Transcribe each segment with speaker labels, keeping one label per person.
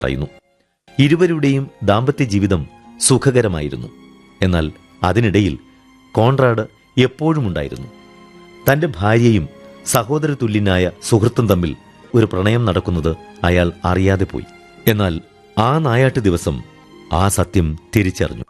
Speaker 1: പറയുന്നു ഇരുവരുടെയും ദാമ്പത്യ ജീവിതം സുഖകരമായിരുന്നു എന്നാൽ അതിനിടയിൽ കോൺറാഡ് എപ്പോഴും ഉണ്ടായിരുന്നു തന്റെ ഭാര്യയും സഹോദര തുല്യനായ സുഹൃത്തും തമ്മിൽ ഒരു പ്രണയം നടക്കുന്നത് അയാൾ അറിയാതെ പോയി എന്നാൽ ആ നായാട്ട് ദിവസം ആ സത്യം തിരിച്ചറിഞ്ഞു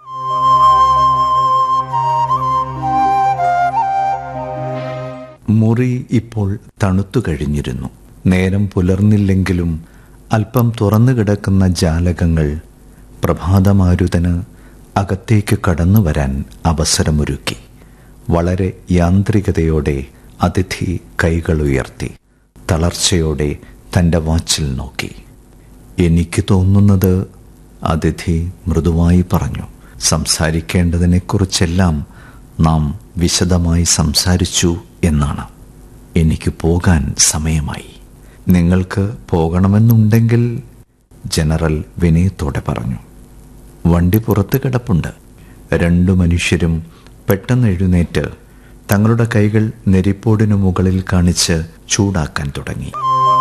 Speaker 2: മുറി ഇപ്പോൾ തണുത്തു കഴിഞ്ഞിരുന്നു നേരം പുലർന്നില്ലെങ്കിലും അല്പം തുറന്നു കിടക്കുന്ന ജാലകങ്ങൾ പ്രഭാതമാരുതന് അകത്തേക്ക് കടന്നു വരാൻ അവസരമൊരുക്കി വളരെ യാന്ത്രികതയോടെ അതിഥി കൈകൾ ഉയർത്തി തളർച്ചയോടെ തൻ്റെ വാച്ചിൽ നോക്കി എനിക്ക് തോന്നുന്നത് അതിഥി മൃദുവായി പറഞ്ഞു സംസാരിക്കേണ്ടതിനെക്കുറിച്ചെല്ലാം നാം വിശദമായി സംസാരിച്ചു എന്നാണ് എനിക്ക് പോകാൻ സമയമായി നിങ്ങൾക്ക് പോകണമെന്നുണ്ടെങ്കിൽ ജനറൽ വിനയത്തോടെ പറഞ്ഞു വണ്ടി പുറത്ത് കിടപ്പുണ്ട് രണ്ടു മനുഷ്യരും പെട്ടെന്ന് എഴുന്നേറ്റ് തങ്ങളുടെ കൈകൾ നെരിപ്പോടിനു മുകളിൽ കാണിച്ച് ചൂടാക്കാൻ തുടങ്ങി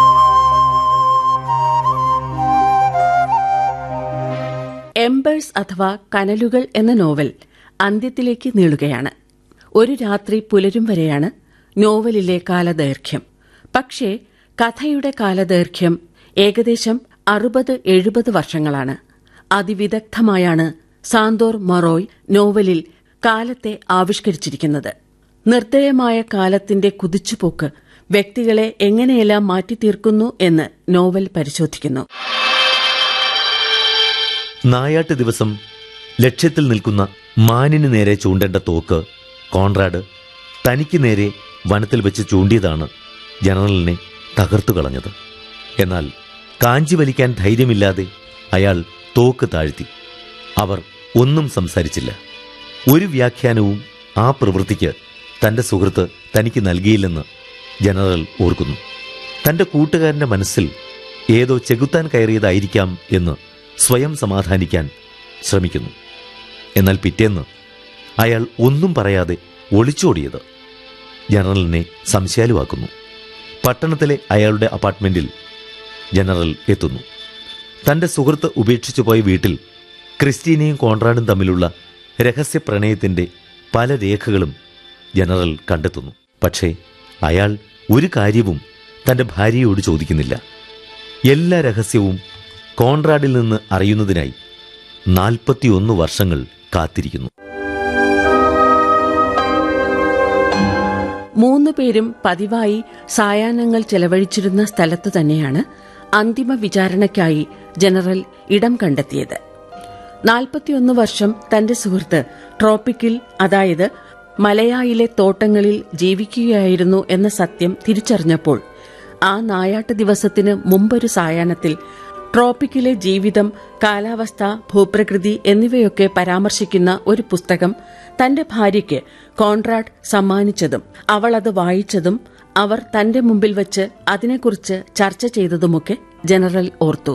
Speaker 3: എംബേഴ്സ് അഥവാ കനലുകൾ എന്ന നോവൽ അന്ത്യത്തിലേക്ക് നീളുകയാണ് ഒരു രാത്രി പുലരും വരെയാണ് നോവലിലെ കാലദൈർഘ്യം പക്ഷേ കഥയുടെ കാലദൈർഘ്യം ഏകദേശം അറുപത് എഴുപത് വർഷങ്ങളാണ് അതിവിദഗ്ധമായാണ് സാന്തോർ മൊറോയ് നോവലിൽ കാലത്തെ ആവിഷ്കരിച്ചിരിക്കുന്നത് നിർദ്ദയമായ കാലത്തിന്റെ കുതിച്ചുപോക്ക് വ്യക്തികളെ എങ്ങനെയെല്ലാം മാറ്റിത്തീർക്കുന്നു എന്ന് നോവൽ പരിശോധിക്കുന്നു
Speaker 1: നായാട്ട് ദിവസം ലക്ഷ്യത്തിൽ നിൽക്കുന്ന മാനിന് നേരെ ചൂണ്ടേണ്ട തോക്ക് കോൺറാഡ് തനിക്ക് നേരെ വനത്തിൽ വെച്ച് ചൂണ്ടിയതാണ് ജനറലിനെ തകർത്തു കളഞ്ഞത് എന്നാൽ കാഞ്ചി വലിക്കാൻ ധൈര്യമില്ലാതെ അയാൾ തോക്ക് താഴ്ത്തി അവർ ഒന്നും സംസാരിച്ചില്ല ഒരു വ്യാഖ്യാനവും ആ പ്രവൃത്തിക്ക് തന്റെ സുഹൃത്ത് തനിക്ക് നൽകിയില്ലെന്ന് ജനറൽ ഓർക്കുന്നു തന്റെ കൂട്ടുകാരന്റെ മനസ്സിൽ ഏതോ ചെകുത്താൻ കയറിയതായിരിക്കാം എന്ന് സ്വയം സമാധാനിക്കാൻ ശ്രമിക്കുന്നു എന്നാൽ പിറ്റേന്ന് അയാൾ ഒന്നും പറയാതെ ഒളിച്ചോടിയത് ജനറലിനെ സംശയാലുവാക്കുന്നു പട്ടണത്തിലെ അയാളുടെ അപ്പാർട്ട്മെന്റിൽ ജനറൽ എത്തുന്നു തന്റെ സുഹൃത്ത് ഉപേക്ഷിച്ചു പോയ വീട്ടിൽ ക്രിസ്റ്റീനയും കോൺറാഡും തമ്മിലുള്ള രഹസ്യ പ്രണയത്തിന്റെ പല രേഖകളും ജനറൽ കണ്ടെത്തുന്നു പക്ഷേ അയാൾ ഒരു കാര്യവും തന്റെ ഭാര്യയോട് ചോദിക്കുന്നില്ല എല്ലാ രഹസ്യവും കോൺറാഡിൽ നിന്ന് അറിയുന്നതിനായി നാൽപ്പത്തിയൊന്ന് വർഷങ്ങൾ കാത്തിരിക്കുന്നു
Speaker 3: മൂന്നു പേരും പതിവായി സായാഹ്നങ്ങൾ ചെലവഴിച്ചിരുന്ന സ്ഥലത്തു തന്നെയാണ് അന്തിമ വിചാരണയ്ക്കായി ജനറൽ ഇടം കണ്ടെത്തിയത് നാൽപ്പത്തിയൊന്ന് വർഷം തന്റെ സുഹൃത്ത് ട്രോപ്പിക്കിൽ അതായത് മലയായിലെ തോട്ടങ്ങളിൽ ജീവിക്കുകയായിരുന്നു എന്ന സത്യം തിരിച്ചറിഞ്ഞപ്പോൾ ആ നായാട്ട് ദിവസത്തിന് മുമ്പൊരു സായാഹ്നത്തിൽ ട്രോപ്പിക്കിലെ ജീവിതം കാലാവസ്ഥ ഭൂപ്രകൃതി എന്നിവയൊക്കെ പരാമർശിക്കുന്ന ഒരു പുസ്തകം തന്റെ ഭാര്യയ്ക്ക് കോൺറാഡ് സമ്മാനിച്ചതും അവൾ അത് വായിച്ചതും അവർ തന്റെ മുമ്പിൽ വച്ച് അതിനെക്കുറിച്ച് ചർച്ച ചെയ്തതുമൊക്കെ ജനറൽ ഓർത്തു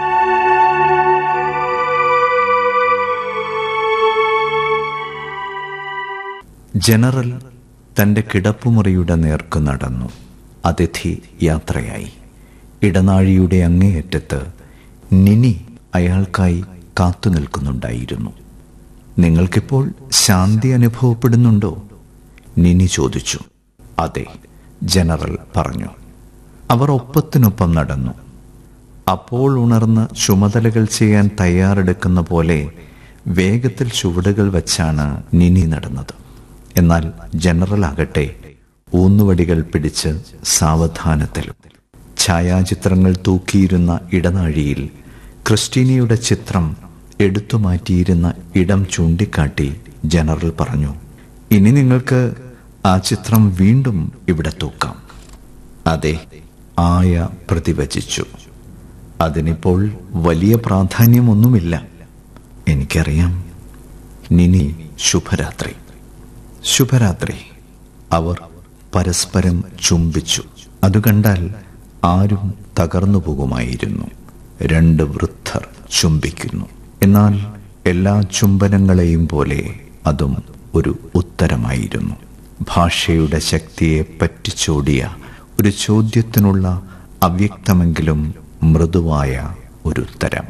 Speaker 2: ജനറൽ തന്റെ കിടപ്പുമുറിയുടെ നേർക്ക് നടന്നു അതിഥി യാത്രയായി ഇടനാഴിയുടെ അങ്ങേയറ്റത്ത് നിനി അയാൾക്കായി കാത്തു നിൽക്കുന്നുണ്ടായിരുന്നു നിങ്ങൾക്കിപ്പോൾ ശാന്തി അനുഭവപ്പെടുന്നുണ്ടോ നിനി ചോദിച്ചു അതെ ജനറൽ പറഞ്ഞു അവർ ഒപ്പത്തിനൊപ്പം നടന്നു അപ്പോൾ ഉണർന്ന് ചുമതലകൾ ചെയ്യാൻ തയ്യാറെടുക്കുന്ന പോലെ വേഗത്തിൽ ചുവടുകൾ വച്ചാണ് നിനി നടന്നത് എന്നാൽ ജനറൽ ആകട്ടെ ഊന്നുവടികൾ പിടിച്ച് സാവധാനത്തിലും ഛായാചിത്രങ്ങൾ തൂക്കിയിരുന്ന ഇടനാഴിയിൽ ക്രിസ്റ്റീനയുടെ ചിത്രം എടുത്തു മാറ്റിയിരുന്ന ഇടം ചൂണ്ടിക്കാട്ടി ജനറൽ പറഞ്ഞു ഇനി നിങ്ങൾക്ക് ആ ചിത്രം വീണ്ടും ഇവിടെ തൂക്കാം അതെ ആയ പ്രതിവചിച്ചു അതിനിപ്പോൾ വലിയ പ്രാധാന്യമൊന്നുമില്ല എനിക്കറിയാം നിനി ശുഭരാത്രി ശുഭരാത്രി അവർ പരസ്പരം ചുംബിച്ചു അത് കണ്ടാൽ ആരും തകർന്നു പോകുമായിരുന്നു രണ്ട് വൃദ്ധർ ചുംബിക്കുന്നു എന്നാൽ എല്ലാ ചുംബനങ്ങളെയും പോലെ അതും ഒരു ഉത്തരമായിരുന്നു ഭാഷയുടെ ശക്തിയെ പറ്റിച്ചോടിയ ഒരു ചോദ്യത്തിനുള്ള അവ്യക്തമെങ്കിലും മൃദുവായ ഒരു ഉത്തരം